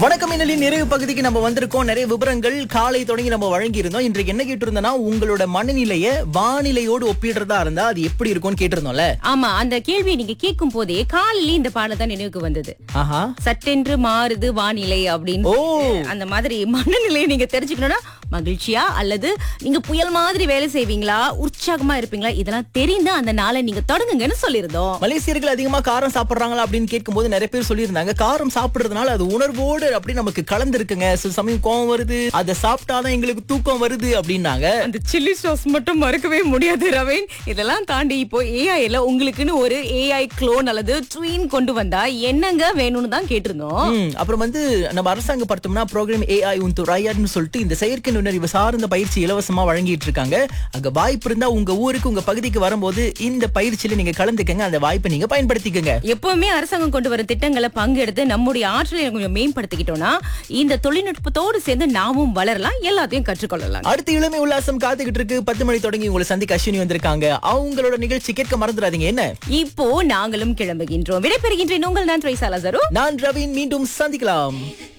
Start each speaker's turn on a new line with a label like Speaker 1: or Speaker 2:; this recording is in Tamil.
Speaker 1: வணக்கம் இன்னலின் நிறைவு பகுதிக்கு நம்ம வந்திருக்கோம் நிறைய விவரங்கள் காலை தொடங்கி நம்ம வழங்கி இருந்தோம் இன்றைக்கு என்ன கேட்டிருந்தோம்னா உங்களோட மனநிலைய வானிலையோடு ஒப்பிடுறதா இருந்தா அது எப்படி இருக்கும்னு கேட்டிருந்தோம்ல
Speaker 2: ஆமா அந்த கேள்வியை நீங்க கேட்கும் போதே காலையில இந்த பாடல் தான் நினைவுக்கு வந்தது
Speaker 1: ஆஹா
Speaker 2: சட்டென்று மாறுது வானிலை அப்படின்னு
Speaker 1: ஓ.
Speaker 2: அந்த மாதிரி மனநிலையை நீங்க தெரிஞ்சுக்கணும்னா மகிழ்ச்சியா அல்லது நீங்க புயல் மாதிரி வேலை செய்வீங்களா உற்சாகமா இருப்பீங்களா இதெல்லாம் தெரிந்து அந்த நாளை நீங்க தொடங்குங்கன்னு சொல்லியிருந்தோம்
Speaker 1: மலேசியர்கள் அதிகமா காரம் சாப்பிடுறாங்களா அப்படின்னு கேட்கும்போது நிறைய பேர் சொல்லியிருந்தாங்க காரம் சாப்பிடுறதுனால அது உணர்வோடு அப்படி நமக்கு கலந்துருக்குங்க சில சமயம் கோவம் வருது அதை சாப்பிட்டாதான் எங்களுக்கு தூக்கம் வருது அப்படின்னாங்க
Speaker 2: அந்த சில்லி சாஸ் மட்டும் மறக்கவே முடியாது ரவீன் இதெல்லாம் தாண்டி இப்போ ஏஐல உங்களுக்குன்னு ஒரு ஏஐ க்ளோன் அல்லது ட்வீன் கொண்டு வந்தா என்னங்க வேணும்னு தான் கேட்டிருந்தோம்
Speaker 1: ம், அப்புறம் வந்து நம்ம அரசாங்கம் பார்த்தோம்னா ப்ரோக்ராம் ஏஐ உன் துறையாட்னு சொல்லிட்டு இந்த செயற்கை நுண்ணறிவு சார்ந்த பயிற்சி இலவசமா வழங்கிட்டு இருக்காங்க அங்க வாய்ப்பு இருந்தா உங்க ஊருக்கு உங்க பகுதிக்கு வரும்போது இந்த பயிற்சியில நீங்க கலந்துக்கங்க அந்த வாய்ப்பை நீங்க பயன்படுத்திக்கங்க
Speaker 2: எப்பவுமே அரசாங்கம் கொண்டு வர திட்டங்களை பங்கெடுத்து நம்முடைய ஆற்றலை கொஞ்சம் மேம்படுத்திக்கிட்டோம்னா இந்த தொழில்நுட்பத்தோடு சேர்ந்து நாமும் வளரலாம் எல்லாத்தையும் கற்றுக்கொள்ளலாம்
Speaker 1: அடுத்த இளமை உல்லாசம் காத்துக்கிட்டு இருக்கு பத்து மணி தொடங்கி உங்களை சந்திக்க அஸ்வினி வந்திருக்காங்க அவங்களோட நிகழ்ச்சி கேட்க மறந்துடாதீங்க என்ன
Speaker 2: இப்போ நாங்களும் கிளம்புகின்றோம் விடைபெறுகின்றேன் உங்கள் நான் த்ரைசாலா
Speaker 1: நான் ரவீன் மீண்டும் சந்திக்கலாம்